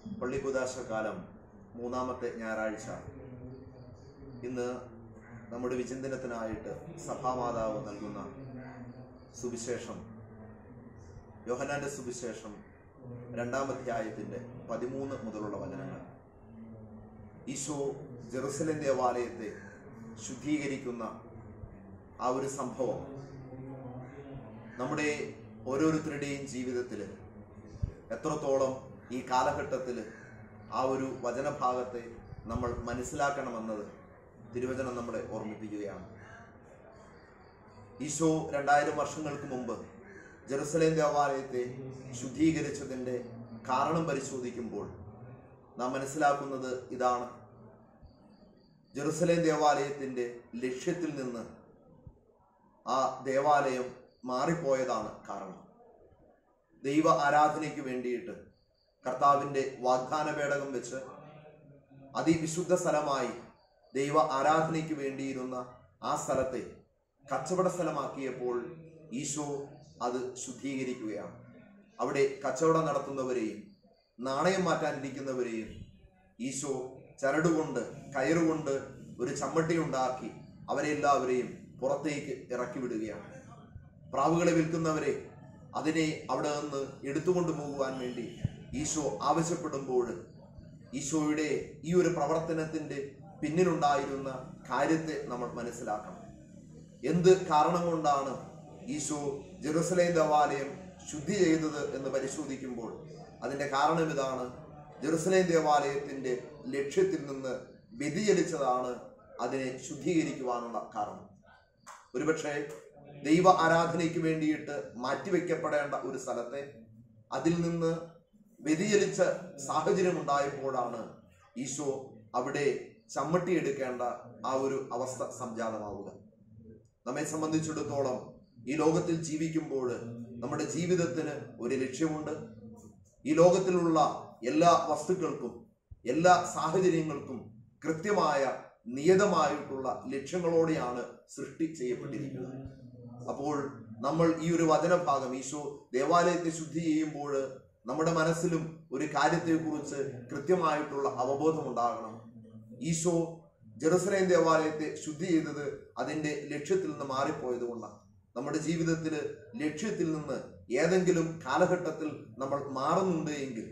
പള്ളിക്കുദാശ കാലം മൂന്നാമത്തെ ഞായറാഴ്ച ഇന്ന് നമ്മുടെ വിചിന്തനത്തിനായിട്ട് സഭാമാതാവ് നൽകുന്ന സുവിശേഷം യോഹനാന്റെ സുവിശേഷം രണ്ടാം അധ്യായത്തിന്റെ പതിമൂന്ന് മുതലുള്ള വചനങ്ങൾ ഈശോ ജെറുസലേം ദേവാലയത്തെ ശുദ്ധീകരിക്കുന്ന ആ ഒരു സംഭവം നമ്മുടെ ഓരോരുത്തരുടെയും ജീവിതത്തിൽ എത്രത്തോളം ഈ കാലഘട്ടത്തിൽ ആ ഒരു വചനഭാഗത്തെ നമ്മൾ മനസ്സിലാക്കണമെന്നത് തിരുവചനം നമ്മളെ ഓർമ്മിപ്പിക്കുകയാണ് ഈശോ രണ്ടായിരം വർഷങ്ങൾക്ക് മുമ്പ് ജെറുസലേം ദേവാലയത്തെ ശുദ്ധീകരിച്ചതിൻ്റെ കാരണം പരിശോധിക്കുമ്പോൾ നാം മനസ്സിലാക്കുന്നത് ഇതാണ് ജെറുസലേം ദേവാലയത്തിൻ്റെ ലക്ഷ്യത്തിൽ നിന്ന് ആ ദേവാലയം മാറിപ്പോയതാണ് കാരണം ദൈവ ആരാധനയ്ക്ക് വേണ്ടിയിട്ട് കർത്താവിൻ്റെ വാഗ്ദാന പേടകം വെച്ച് അതിവിശുദ്ധ സ്ഥലമായി ദൈവ ആരാധനയ്ക്ക് വേണ്ടിയിരുന്ന ആ സ്ഥലത്തെ കച്ചവട സ്ഥലമാക്കിയപ്പോൾ ഈശോ അത് ശുദ്ധീകരിക്കുകയാണ് അവിടെ കച്ചവടം നടത്തുന്നവരെയും നാണയം മാറ്റാനിരിക്കുന്നവരെയും ഈശോ ചരടുകൊണ്ട് കയറുകൊണ്ട് ഒരു ചമ്മട്ടി ഉണ്ടാക്കി അവരെ എല്ലാവരെയും പുറത്തേക്ക് ഇറക്കി വിടുകയാണ് പ്രാവുകളെ വിൽക്കുന്നവരെ അതിനെ അവിടെ നിന്ന് എടുത്തുകൊണ്ട് പോകുവാൻ വേണ്ടി ഈശോ ആവശ്യപ്പെടുമ്പോൾ ഈശോയുടെ ഈ ഒരു പ്രവർത്തനത്തിന്റെ പിന്നിലുണ്ടായിരുന്ന കാര്യത്തെ നമ്മൾ മനസ്സിലാക്കണം എന്ത് കാരണം കൊണ്ടാണ് ഈശോ ജെറുസലേം ദേവാലയം ശുദ്ധി ചെയ്തത് എന്ന് പരിശോധിക്കുമ്പോൾ അതിന്റെ കാരണം ഇതാണ് ജെറുസലേം ദേവാലയത്തിന്റെ ലക്ഷ്യത്തിൽ നിന്ന് വ്യതിചലിച്ചതാണ് അതിനെ ശുദ്ധീകരിക്കുവാനുള്ള കാരണം ഒരുപക്ഷെ ദൈവ ആരാധനയ്ക്ക് വേണ്ടിയിട്ട് മാറ്റിവെക്കപ്പെടേണ്ട ഒരു സ്ഥലത്തെ അതിൽ നിന്ന് വ്യതിചലിച്ച സാഹചര്യം ഉണ്ടായപ്പോഴാണ് ഈശോ അവിടെ ചമ്മട്ടി എടുക്കേണ്ട ആ ഒരു അവസ്ഥ സംജാതമാവുക നമ്മെ സംബന്ധിച്ചിടത്തോളം ഈ ലോകത്തിൽ ജീവിക്കുമ്പോൾ നമ്മുടെ ജീവിതത്തിന് ഒരു ലക്ഷ്യമുണ്ട് ഈ ലോകത്തിലുള്ള എല്ലാ വസ്തുക്കൾക്കും എല്ലാ സാഹചര്യങ്ങൾക്കും കൃത്യമായ നിയതമായിട്ടുള്ള ലക്ഷ്യങ്ങളോടെയാണ് സൃഷ്ടി ചെയ്യപ്പെട്ടിരിക്കുന്നത് അപ്പോൾ നമ്മൾ ഈ ഒരു വചനഭാഗം ഈശോ ദേവാലയത്തെ ശുദ്ധി ചെയ്യുമ്പോൾ നമ്മുടെ മനസ്സിലും ഒരു കാര്യത്തെക്കുറിച്ച് കൃത്യമായിട്ടുള്ള അവബോധം ഉണ്ടാകണം ഈശോ ജെറുസലേം ദേവാലയത്തെ ശുദ്ധി ചെയ്തത് അതിന്റെ ലക്ഷ്യത്തിൽ നിന്ന് മാറിപ്പോയത് കൊണ്ടാണ് നമ്മുടെ ജീവിതത്തിൽ ലക്ഷ്യത്തിൽ നിന്ന് ഏതെങ്കിലും കാലഘട്ടത്തിൽ നമ്മൾ മാറുന്നുണ്ട് എങ്കിൽ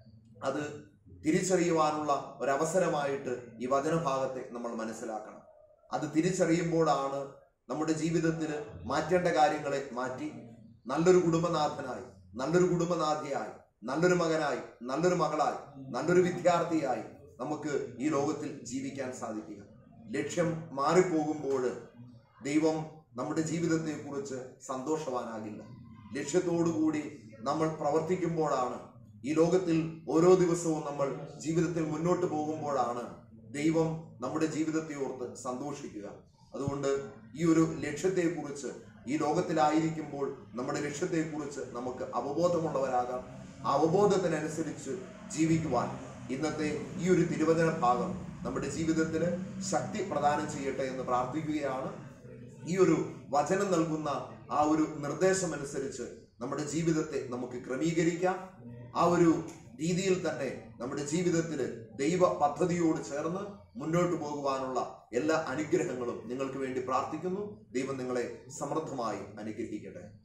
അത് തിരിച്ചറിയുവാനുള്ള ഒരവസരമായിട്ട് ഈ വചനഭാഗത്തെ നമ്മൾ മനസ്സിലാക്കണം അത് തിരിച്ചറിയുമ്പോഴാണ് നമ്മുടെ ജീവിതത്തിൽ മാറ്റേണ്ട കാര്യങ്ങളെ മാറ്റി നല്ലൊരു കുടുംബനാഥനായി നല്ലൊരു കുടുംബനാഥിയായി നല്ലൊരു മകനായി നല്ലൊരു മകളായി നല്ലൊരു വിദ്യാർത്ഥിയായി നമുക്ക് ഈ ലോകത്തിൽ ജീവിക്കാൻ സാധിക്കുക ലക്ഷ്യം മാറിപ്പോകുമ്പോൾ ദൈവം നമ്മുടെ ജീവിതത്തെക്കുറിച്ച് സന്തോഷവാനാകില്ല ലക്ഷ്യത്തോടുകൂടി നമ്മൾ പ്രവർത്തിക്കുമ്പോഴാണ് ഈ ലോകത്തിൽ ഓരോ ദിവസവും നമ്മൾ ജീവിതത്തിൽ മുന്നോട്ട് പോകുമ്പോഴാണ് ദൈവം നമ്മുടെ ജീവിതത്തെ ഓർത്ത് സന്തോഷിക്കുക അതുകൊണ്ട് ഈ ഒരു ലക്ഷ്യത്തെക്കുറിച്ച് ഈ ലോകത്തിലായിരിക്കുമ്പോൾ നമ്മുടെ ലക്ഷ്യത്തെക്കുറിച്ച് നമുക്ക് അവബോധമുള്ളവരാകാം ആ അവബോധത്തിനനുസരിച്ച് ജീവിക്കുവാൻ ഇന്നത്തെ ഈ ഒരു തിരുവചന ഭാഗം നമ്മുടെ ജീവിതത്തിന് ശക്തി പ്രദാനം ചെയ്യട്ടെ എന്ന് പ്രാർത്ഥിക്കുകയാണ് ഈ ഒരു വചനം നൽകുന്ന ആ ഒരു നിർദ്ദേശമനുസരിച്ച് നമ്മുടെ ജീവിതത്തെ നമുക്ക് ക്രമീകരിക്കാം ആ ഒരു രീതിയിൽ തന്നെ നമ്മുടെ ജീവിതത്തിൽ ദൈവ പദ്ധതിയോട് ചേർന്ന് മുന്നോട്ട് പോകുവാനുള്ള എല്ലാ അനുഗ്രഹങ്ങളും നിങ്ങൾക്ക് വേണ്ടി പ്രാർത്ഥിക്കുന്നു ദൈവം നിങ്ങളെ സമൃദ്ധമായി അനുഗ്രഹിക്കട്ടെ